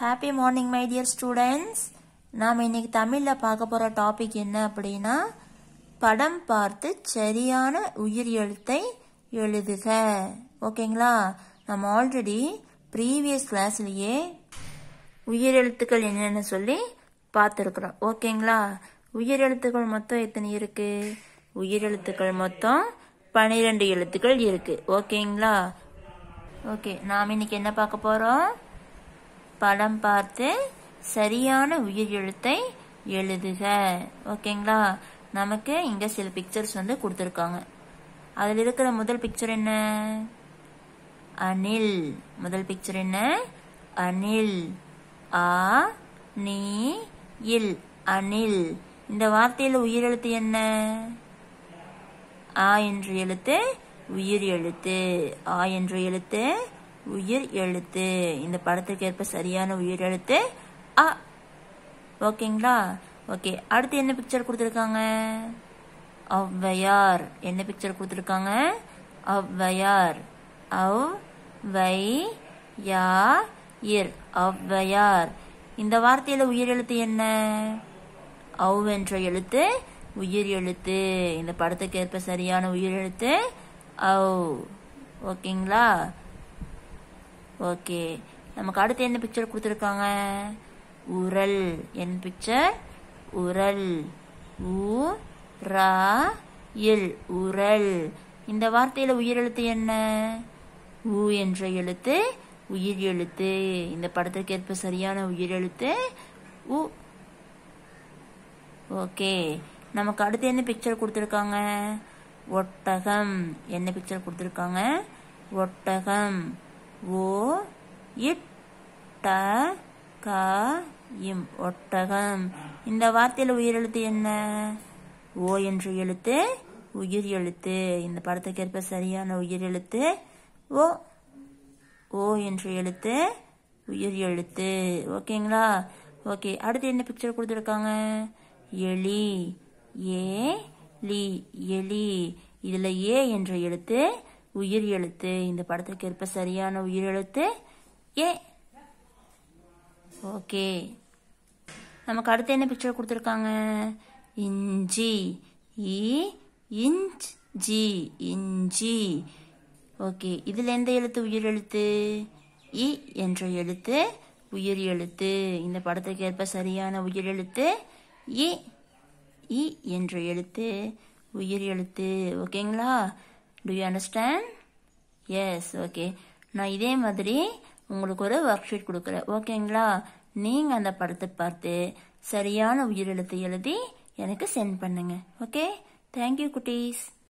happy morning my dear students நாம் இன்னைக்கு தமிழில் பார்க்க போகிற டாபிக் என்ன அப்படின்னா படம் பார்த்து சரியான உயிர் எழுத்தை எழுதுக ஓகேங்களா நம்ம ஆல்ரெடி ப்ரீவியஸ் கிளாஸ்லேயே உயிரெழுத்துக்கள் என்னென்னு சொல்லி பார்த்துருக்குறோம் ஓகேங்களா உயிரெழுத்துக்கள் மொத்தம் எத்தனை இருக்கு உயிரெழுத்துக்கள் மொத்தம் பன்னிரெண்டு எழுத்துக்கள் இருக்கு ஓகேங்களா ஓகே நாம் இன்னைக்கு என்ன பார்க்க போறோம் படம் பார்த்து சரியான உயிர் எழுத்தை எழுதுக ஓகேங்களா நமக்கு இங்க சில பிக்சர்ஸ் வந்து கொடுத்துருக்காங்க அதில் இருக்கிற முதல் பிக்சர் என்ன அனில் முதல் பிக்சர் என்ன அனில் ஆ நீ இல் அனில் இந்த வார்த்தையில் உயிரெழுத்து என்ன ஆ என்ற எழுத்து உயிர் எழுத்து ஆ என்ற எழுத்து உயிர் எழுத்து இந்த படத்துக்கு ஏற்ப சரியான உயிர் எழுத்து அ ஓகேங்களா ஓகே அடுத்து என்ன பிக்சர் கொடுத்துருக்காங்க ஔவையார் என்ன பிக்சர் கொடுத்துருக்காங்க ஔவையார் ஔ வை யா இர் ஔவையார் இந்த வார்த்தையில உயிர் எழுத்து என்ன ஔ என்ற எழுத்து உயிர் எழுத்து இந்த படத்துக்கு ஏற்ப சரியான உயிர் எழுத்து ஔ ஓகேங்களா ஓகே நமக்கு அடுத்து என்ன பிக்சர் கொடுத்துருக்காங்க உரல் என் பிக்சர் உரல் ஊ ரா இல் உரல் இந்த வார்த்தையில உயிர் எழுத்து என்ன ஊ என்ற எழுத்து உயிர் எழுத்து இந்த படத்துக்கு ஏற்ப சரியான உயிர் எழுத்து உ ஓகே நமக்கு அடுத்து என்ன பிக்சர் கொடுத்துருக்காங்க ஒட்டகம் என்ன பிக்சர் கொடுத்துருக்காங்க ஒட்டகம் ஓ இட் ட க இம் ஒட்டகம் இந்த வார்த்தையில் உயிரெழுத்து என்ன ஓ என்ற எழுத்து உயிர் எழுத்து இந்த படத்துக்கு ஏற்ப சரியான உயிர் எழுத்து ஓ ஓ என்ற எழுத்து உயிர் எழுத்து ஓகேங்களா ஓகே அடுத்து என்ன பிக்சர் கொடுத்துருக்காங்க எலி ஏ லி எலி இதுல ஏ என்ற எழுத்து உயிர் எழுத்து இந்த படத்துக்கு ஏற்ப சரியான உயிர் எழுத்து ஏ ஓகே நமக்கு அடுத்து என்ன பிக்சர் கொடுத்துருக்காங்க இஞ்சி இ இஞ்ச் ஜி இஞ்சி ஓகே இதுல எந்த எழுத்து உயிர் எழுத்து இ என்ற எழுத்து உயிர் எழுத்து இந்த படத்துக்கு ஏற்ப சரியான உயிர் எழுத்து இ இ என்ற எழுத்து உயிர் எழுத்து ஓகேங்களா do you understand yes okay நான் இதே மாதிரி உங்களுக்கு ஒரு ஒர்க் ஷீட் கொடுக்குறேன் ஓகேங்களா நீங்கள் அந்த படத்தை பார்த்து சரியான உயிரெழுத்தை எழுதி எனக்கு சென்ட் பண்ணுங்க ஓகே தேங்க்யூ குட்டீஸ்